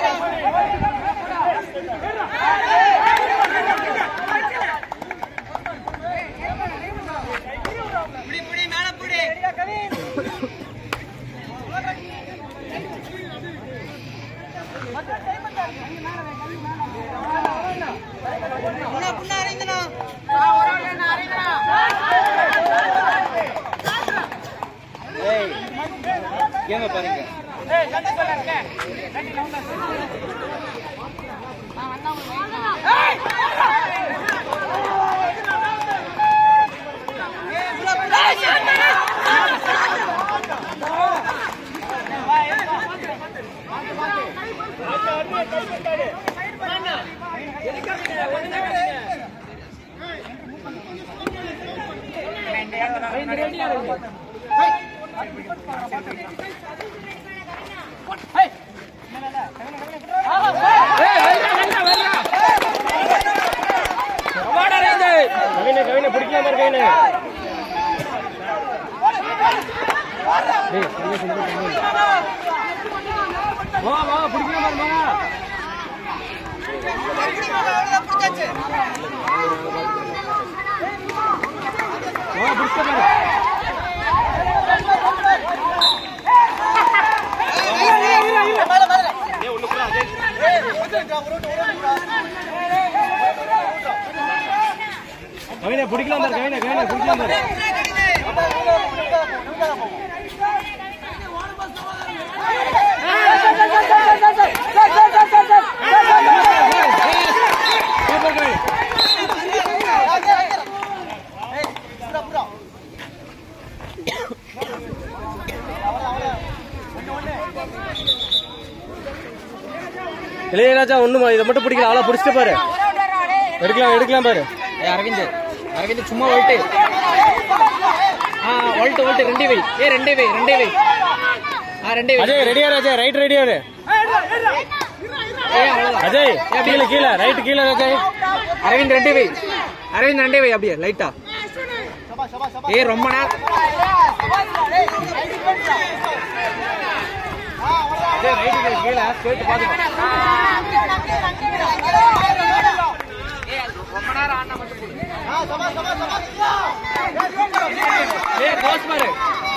கேம பாருங்க கவினை கவினை பிடிக்கலாம் பாரு கவினை வா வா பிடிக்கலாம் பாரு வா வா பிடிச்ச பாரு கவினை பிடிக்கலாம் பாரு கவினை கவினை பிடிக்கலாம் பாரு சூப்பர் கவினை இளையராஜா ஒண்ணுமா இதை மட்டும் பிடிக்கல ஆளா பிடிச்சிட்டு பாரு எடுக்கலாம் எடுக்கலாம் பாரு ஏ அரவிந்த் அரவிந்த் சும்மா ஒல்ட்டு ஆ ஒல்ட்டு ஒல்ட்டு ரெண்டே வை ஏ ரெண்டே வை ரெண்டே வை ஆ ரெண்டே வை அஜய் ரெடியா ராஜா ரைட் ரெடியா ஏ அவ்வளவுதான் அஜய் கீழே கீழே ரைட் கீழே அஜய் அரவிந்த் ரெண்டே வை அரவிந்த் ரெண்டே வை அப்படியே லைட்டா ஏ ரொம்ப நாள் அஜய் ரைட் கீழே ஸ்ட்ரெயிட் பாத்துக்கோ ரொம்ப நேரம் ஆனா மட்டும் போடு ஏ க்ளோஸ் பாரு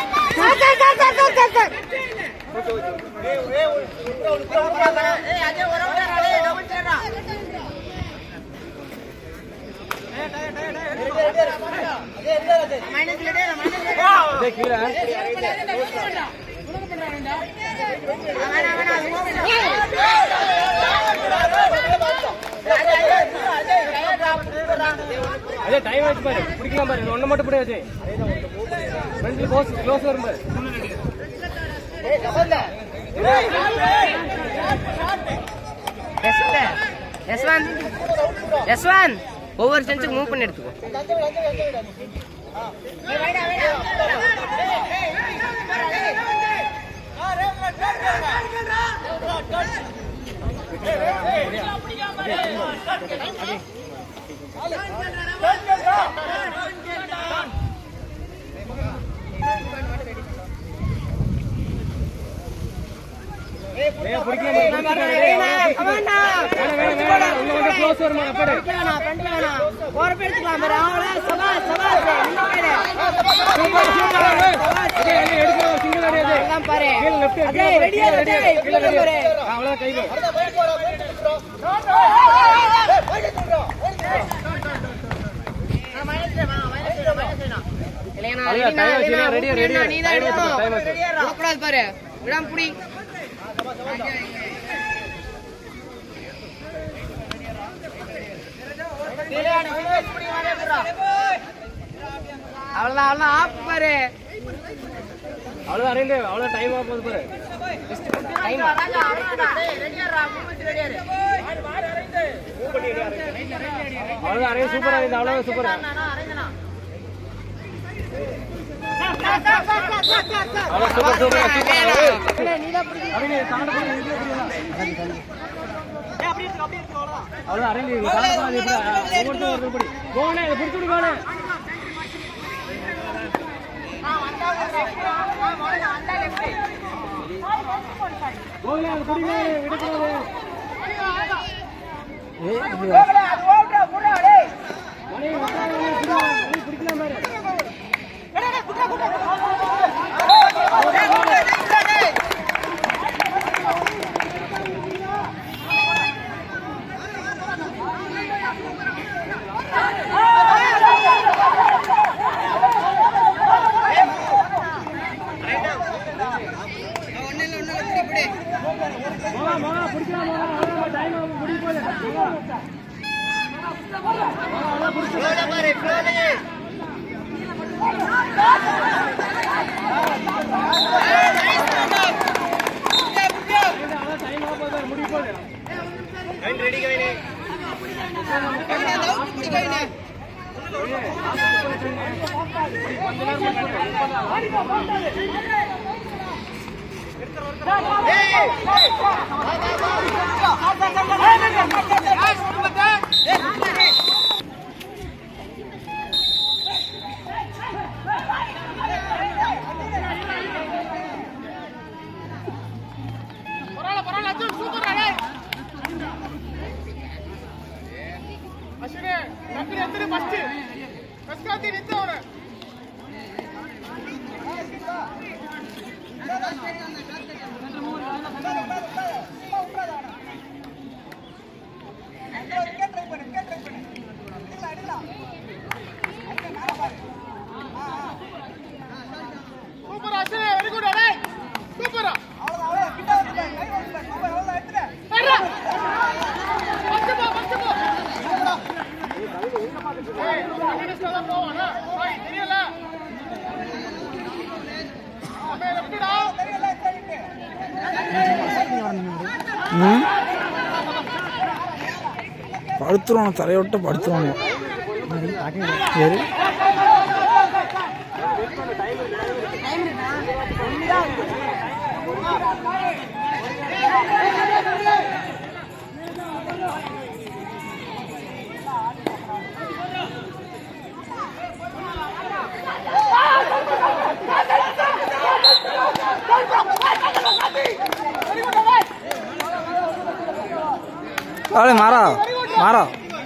அஜய் கீழே அஜய் டைம் ஆச்சு பாரு பிடிக்கலாம் பாரு ஒண்ணு மட்டும் பிடி அஜய் ஃப்ரண்ட்ல க்ளோஸ் க்ளோஸ் வரும் பாரு யஸ்வந்த் யஸ்வந்த் ஒவ்வொரு சென்ஸுக்கு மூவ் பண்ணி எடுத்துக்கோ ஏய் பிடிக்கலாம் பாரு வேணாம் வேணாம் வேணாம் இன்னும் கொஞ்சம் க்ளோஸ் வருமா அப்படி சூப்பர் சூப்பர் அஜய் அஜய் எடுக்கலாம் சிங்கிள் அடி அஜய் கீழ லெஃப்ட் கீழ ரெடி ரெடி கீழ ரெடி அவ்வளவுதான் கை பாரு அவ்வளவுதான் டைம் ஆச்சு ரெடி ரெடி டைம் ஆச்சு டைம் ஆச்சு விடக்கூடாது பாரு விடாம புடி அவ்வளவுதான் அவ்வளவுதான் ஆப் பாரு அவ்வளவுதான் அரேந்து அவ்வளவு டைம் ஆக போகுது பாரு டைம் அவ்வளவுதான் அரேந்து சூப்பர் அரேந்து அவ்வளவுதான் சூப்பர் அவ்வளவு சூப்பர் சூப்பர் சூப்பர் அரேந்து தாண்ட போய் இங்கே அவ்வளவுதான் அரேந்து நீ தாண்ட போய் இப்படி ஒவ்வொருத்தரும் ஒரு படி போனே இதை பிடிச்சு விடு போனே கோகுலே அது பிடிங்க விடக்கூடாது மணி வந்தாங்க, மணி பிடிக்கலாம் பாரு மோகா மோகா பிடிக்கலாம் மோகா அவ்வளவுதான் டைம் ஆகும் முடிய போகுது மோகா. மோகா, அவ்வளவுதான் பிடிச்சு. அவ்வளவுதான் டைம் ஆக போகுது முடிய போகுது படுத்துருவானு தலையோட்ட படுத்துருவானு சரி அவளே மாறா மாறா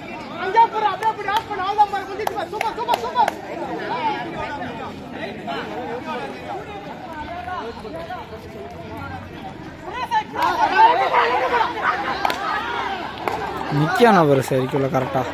நிக்கான பாரு சரிக்குள்ள கரெக்டா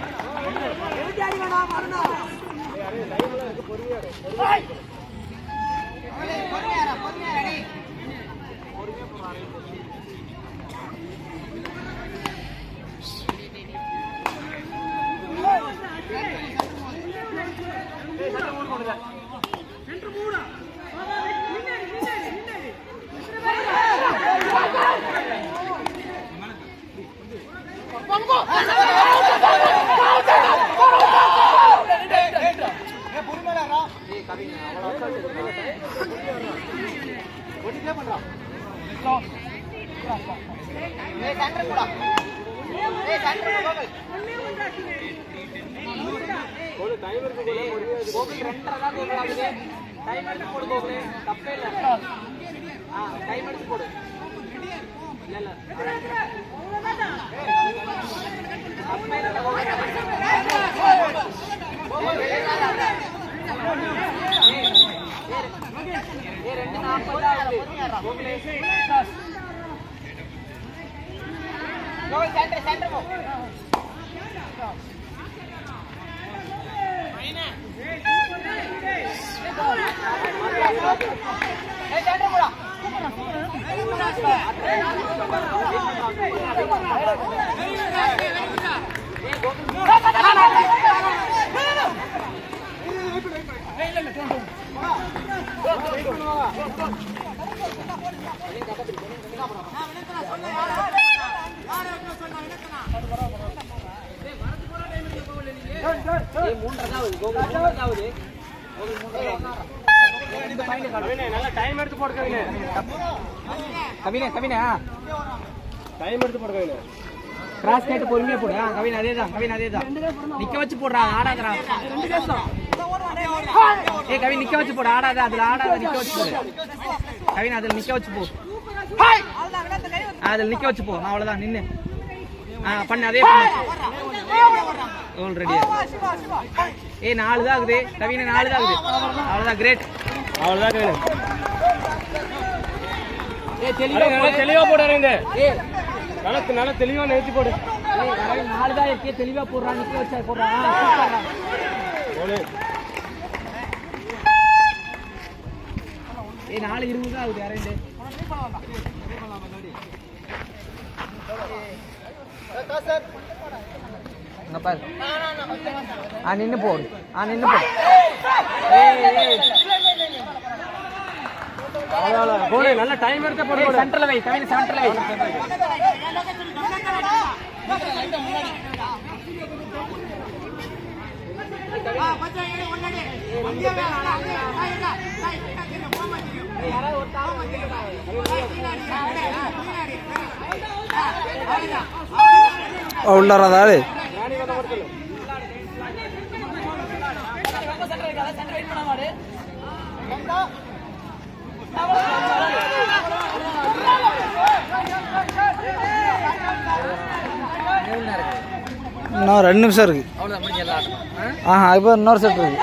கோகுல் ரெண்டரை தான் கோகுல் ஆகுது டைம் எடுத்து போடு கோகுலே தப்பே இல்லை ஆ டைம் எடுத்து போடு இல்ல இல்ல தப்பே இல்லை கோகுல் ஏ ரெண்டு நாற்பது ஆகுது கோகுலே கோகுல் சென்டர் சென்டர் போ ஏ சென்டர் போடா நல்லா டைம் எடுத்து போடு கவினே கவினே கவினே டைம் எடுத்து போடு கவினே கிராஸ் கேட்டு பொறுமையா போடு ஆ, கவின் அதே தான் கவின் அதே தான் நிக்க வச்சு போடுறா ஆடாதடா ஏ கவின் நிக்க வச்சு போடு ஆடாத அதுல ஆடாத நிக்க வச்சு போடு கவின் அதுல நிக்க வச்சு போ அதுல நிக்க வச்சு போ அவ்வளவுதான் நின்னு ஆ பண்ணு அதே பண்ணு ரெடியா ஏ நாலு தான் ஆகுது கவின நாலு தான் ஆகுது அவ்வளவுதான் கிரேட் அவ்வளவுதான் கவின் ஏ தெளிவா நல்லா போடு. தெளிவா போடுறாரு இந்த ஏ நல்லா நல்லா தெளிவா நிறுத்தி போடு ஏய், கவின் நாலு தான் இருக்கே தெளிவா போடுறான் நிக்க வச்சா போடுறான் ஆ, சூப்பர்டா. போடு ஏய் நாலு இருபது தான் ஆகுது அரேண்டு இங்க பாரு ஆ நின்னு போடு ஆ நின்னு போடு ஏய் ஏய் அவ்வளவுதான். போடு நல்ல டைம் எடுத்த போடு போடு சென்டர்ல வை கவின் சென்டர்ல வை உள்ளாரா தாடு இன்னும் ரெண்டு நிமிஷம் இருக்கு அவ்வளவுதான் முடிஞ்ச எல்லா ஆட்டமும் ஆ? ஆஹா இப்போ இன்னொரு செட் இருக்கு